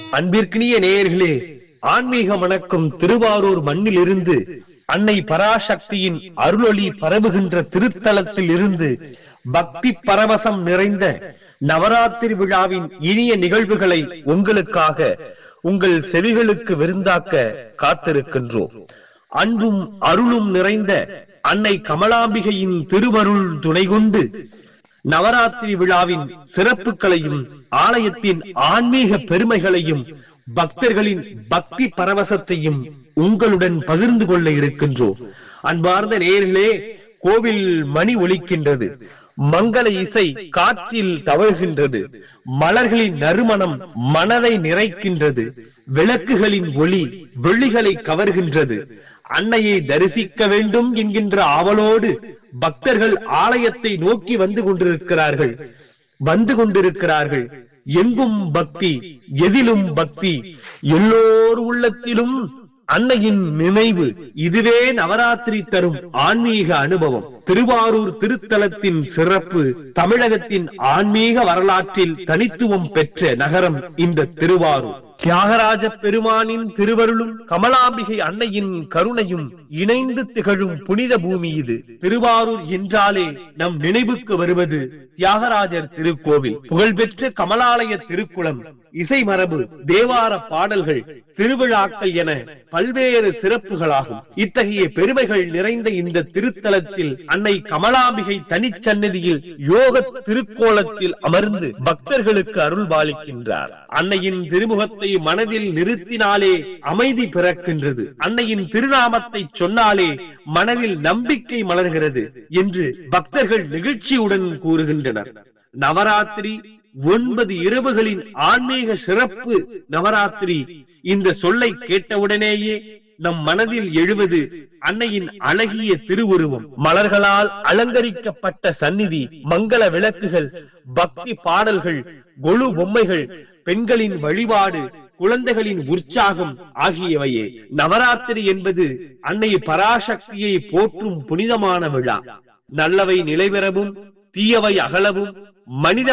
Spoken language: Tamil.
அன்பிற்கினிய நேயர்களே ஆன்மீக வணக்கம் திருவாரூர் மண்ணிலிருந்து அன்னை பராசக்தியின் அருளொளி பரவுகின்ற திருத்தலத்தில் இருந்து பக்தி பரவசம் நிறைந்த நவராத்திரி விழாவின் இனிய நிகழ்வுகளை உங்களுக்காக உங்கள் செவிகளுக்கு விருந்தாக்க காத்திருக்கின்றோம் அன்பும் அருளும் நிறைந்த அன்னை கமலாம்பிகையின் திருவருள் துணை கொண்டு நவராத்திரி விழாவின் சிறப்புகளையும் ஆலயத்தின் ஆன்மீக பெருமைகளையும் பக்தர்களின் பக்தி பரவசத்தையும் உங்களுடன் பகிர்ந்து கொள்ள இருக்கின்றோம் அன்பார்ந்த நேயர்களே கோவில் மணி ஒலிக்கின்றது மங்கள இசை காற்றில் தவழ்கின்றது மலர்களின் நறுமணம் மனதை நிறைக்கின்றது விளக்குகளின் ஒளி வெள்ளிகளை கவர்கின்றது அன்னையை தரிசிக்க வேண்டும் என்கின்ற ஆவலோடு பக்தர்கள் ஆலயத்தை நோக்கி வந்து கொண்டிருக்கிறார்கள் வந்து கொண்டிருக்கிறார்கள் எங்கும் பக்தி எதிலும் பக்தி எல்லோர் உள்ளத்திலும் அன்னையின் நினைவு இதுவே நவராத்திரி தரும் ஆன்மீக அனுபவம் திருவாரூர் திருத்தலத்தின் சிறப்பு தமிழகத்தின் ஆன்மீக வரலாற்றில் தனித்துவம் பெற்ற நகரம் இந்த திருவாரூர் தியாகராஜ பெருமானின் திருவருளும் கமலாம்பிகை அன்னையின் கருணையும் இணைந்து திகழும் புனித பூமி இது திருவாரூர் என்றாலே நம் நினைவுக்கு வருவது தியாகராஜர் திருக்கோவில் புகழ்பெற்ற கமலாலய திருக்குளம் இசை மரபு தேவார பாடல்கள் திருவிழாக்கள் என பல்வேறு சிறப்புகளாகும் இத்தகைய பெருமைகள் நிறைந்த இந்த திருத்தலத்தில் அன்னை கமலாம்பிகை தனிச்சன்னதியில் யோக திருக்கோலத்தில் அமர்ந்து பக்தர்களுக்கு அருள் பாலிக்கின்றார் அன்னையின் திருமுகத்தை மனதில் நிறுத்தினாலே அமைதி பிறக்கின்றது அன்னையின் திருநாமத்தை சொன்னாலே மனதில் நம்பிக்கை மலர்கிறது என்று பக்தர்கள் நெகிழ்ச்சியுடன் கூறுகின்றனர் நவராத்திரி ஒன்பது இரவுகளின் ஆன்மீக சிறப்பு நவராத்திரி இந்த சொல்லை கேட்டவுடனேயே நம் மனதில் எழுவது அன்னையின் அழகிய திருவுருவம் மலர்களால் அலங்கரிக்கப்பட்ட சந்நிதி மங்கள விளக்குகள் பக்தி பாடல்கள் கொலு பொம்மைகள் பெண்களின் வழிபாடு குழந்தைகளின் உற்சாகம் ஆகியவையே நவராத்திரி என்பது அன்னை பராசக்தியை போற்றும் புனிதமான விழா நல்லவை நிலைபெறவும் தீயவை அகலவும் மனித